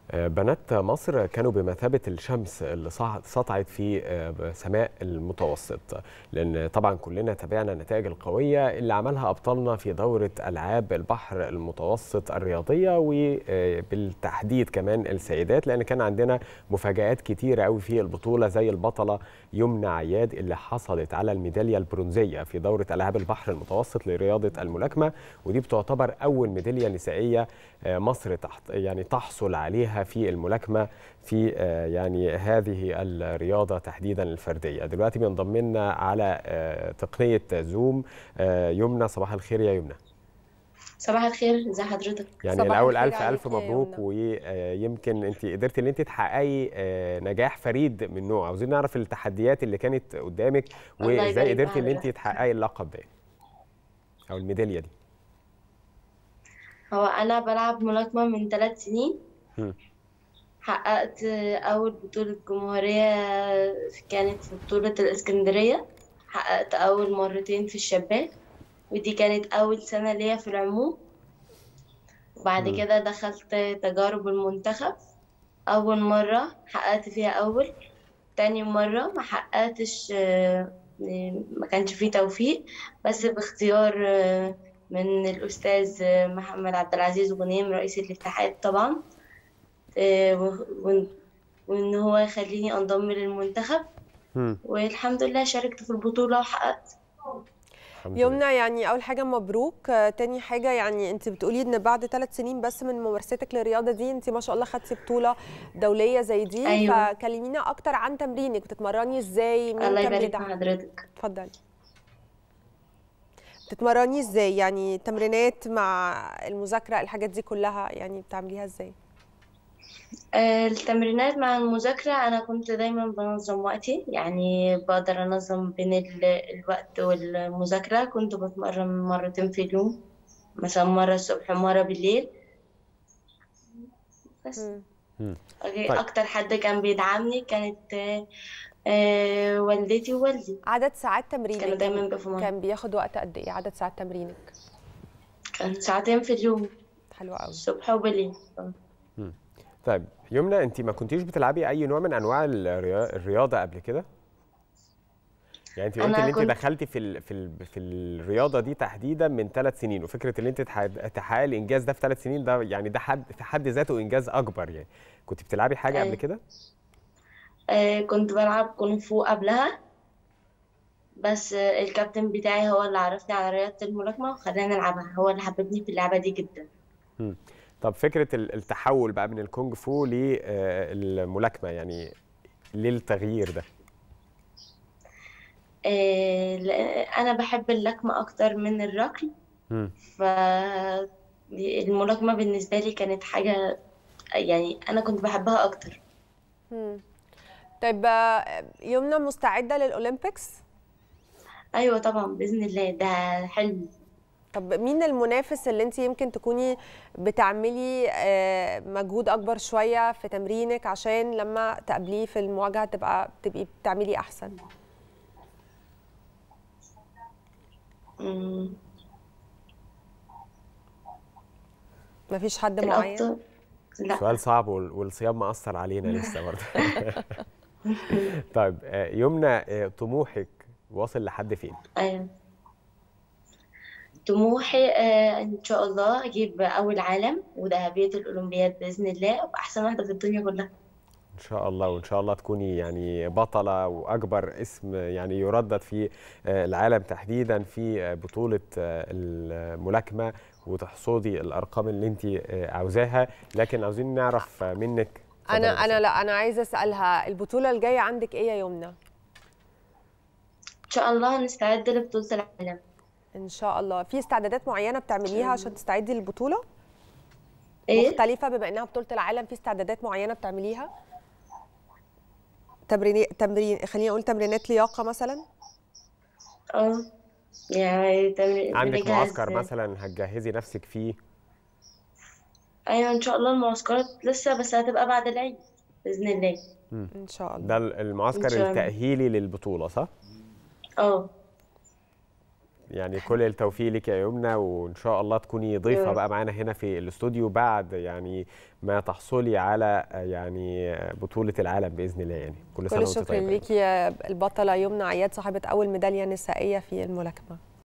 بنات مصر كانوا بمثابة الشمس اللي سطعت في سماء المتوسط لأن طبعا كلنا تابعنا النتائج القوية اللي عملها أبطالنا في دورة ألعاب البحر المتوسط الرياضية وبالتحديد كمان السيدات لأن كان عندنا مفاجآت كتيرة قوي في البطولة زي البطلة يمنى عياد اللي حصلت على الميدالية البرونزية في دورة ألعاب البحر المتوسط لرياضة الملاكمة ودي بتعتبر أول ميدالية نسائية مصر تحت يعني تحصل عليها في الملاكمه في يعني هذه الرياضه تحديدا الفرديه دلوقتي بينضم لنا على تقنيه زوم يمنى صباح الخير يا يمنى صباح الخير ازي حضرتك يعني الاول الف الف مبروك ويمكن انت قدرتي ان انت تحققي نجاح فريد من نوعه عاوزين نعرف التحديات اللي كانت قدامك وازاي قدرتي ان انت تحققي اللقب ده او الميداليه دي هو انا بلعب ملاكمه من ثلاث سنين م. حققت أول بطولة جمهورية كانت في بطولة الإسكندرية حققت أول مرتين في الشباب ودي كانت أول سنة ليا في العموم وبعد كده دخلت تجارب المنتخب أول مرة حققت فيها أول تاني مرة ما حققتش ما كانش فيه توفيق بس باختيار من الأستاذ محمد عبد العزيز غنيم رئيس الاتحاد طبعا وان هو يخليني انضم للمنتخب والحمد لله شاركت في البطوله وحققت يمنى يعني اول حاجه مبروك تاني حاجه يعني انت بتقولي ان بعد ثلاث سنين بس من ممارستك للرياضه دي انت ما شاء الله خدتي بطوله دوليه زي دي أيوة. فكلمينا اكتر عن تمرينك بتتمرني ازاي مين الله يبارك في حضرتك اتفضلي بتتمرني ازاي يعني تمرينات مع المذاكره الحاجات دي كلها يعني بتعمليها ازاي التمرينات مع المذاكرة أنا كنت دايما بنظم وقتي يعني بقدر أنظم بين الوقت والمذاكرة كنت بتمرن مرتين في اليوم مثلا مرة الصبح ومرة بالليل بس طيب. أكتر حد كان بيدعمني كانت آه والدتي ووالدي عدد ساعات تمرينك كانوا دايما بيقفوا كان بياخد وقت قد إيه عدد ساعات تمرينك؟ كان ساعتين في اليوم حلو قوي الصبح وبالليل طيب يمنى انت ما كنتيش بتلعبي اي نوع من انواع الرياضه قبل كده يعني انت قلتي ان انت دخلتي في ال في ال في الرياضه دي تحديدا من ثلاث سنين وفكره ان انت تحققي الانجاز ده في ثلاث سنين ده يعني ده حد في حد ذاته انجاز اكبر يعني كنت بتلعبي حاجه قبل كده آه كنت بلعب كونغ فو قبلها بس الكابتن بتاعي هو اللي عرفني على رياضه الملاكمه وخلاني العبها هو اللي حببني في اللعبه دي جدا م. طب فكره التحول بقى من الكونج فو للملاكمه يعني ليه التغيير ده؟ انا بحب اللكمه اكتر من الركل ف الملاكمه بالنسبه لي كانت حاجه يعني انا كنت بحبها اكتر مم. طيب يمنى مستعده للاولمبيكس ايوه طبعا باذن الله ده حلم طب مين المنافس اللي انت يمكن تكوني بتعملي مجهود اكبر شويه في تمرينك عشان لما تقابليه في المواجهه تبقى تبقي بتعملي احسن مفيش حد معين لا. سؤال صعب والصيام مأثر علينا لسه برضه طيب يمنى طموحك واصل لحد فين؟ ايوه طموحي آه ان شاء الله اجيب اول عالم وذهبيه الاولمبياد باذن الله وابقى احسن واحده في الدنيا كلها ان شاء الله وان شاء الله تكوني يعني بطله واكبر اسم يعني يردد في العالم تحديدا في بطوله الملاكمه وتحصدي الارقام اللي انت عاوزاها لكن عاوزين نعرف منك انا انا لا انا عايزه اسالها البطوله الجايه عندك ايه يا يمنى ان شاء الله هنستعد لبطوله العالم ان شاء الله في استعدادات معينه بتعمليها عشان تستعدي للبطوله إيه؟ مختلفه بما انها بطوله العالم في استعدادات معينه بتعمليها تمرين تمرين خليني اقول تمرينات لياقه مثلا اه يعني تمرين عندك معسكر مثلا هتجهزي نفسك فيه ايوه ان شاء الله المعسكرات لسه بس هتبقى بعد العيد باذن الله مم. ان شاء الله ده المعسكر إن شاء الله. التاهيلي للبطوله صح اه يعني كل التوفيق لك يا يمنى وان شاء الله تكوني ضيفه بقى معانا هنا في الاستوديو بعد يعني ما تحصلي على يعني بطوله العالم باذن الله يعني كل سنه كل الشكر ليكي البطله يمنى عياد صاحبه اول ميداليه نسائيه في الملاكمه